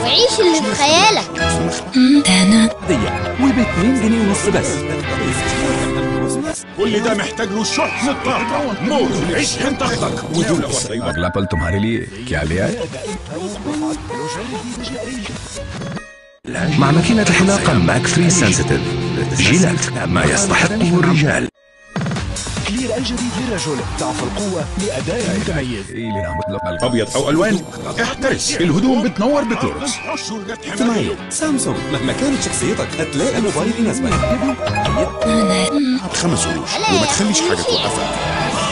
وعيش اللي في خيالك وب 2 جنيه ونص بس كل ده محتاج له شحن طاقة نور عيش انت اختك अगला पल तुम्हारे लिए क्या ले आए مع ماكينة حلاقة ماك 3 سنسيتيف جيلات ما يستحقه الرجال كلير الجديد للرجل ضعف القوة لأداء متميز ابيض او الوان احترس الهدوم بتنور بكلوركس معي سامسونج مهما كانت شخصيتك هتلاقي الموبايل يناسبك خمس قروش وما تخليش حاجة توقفك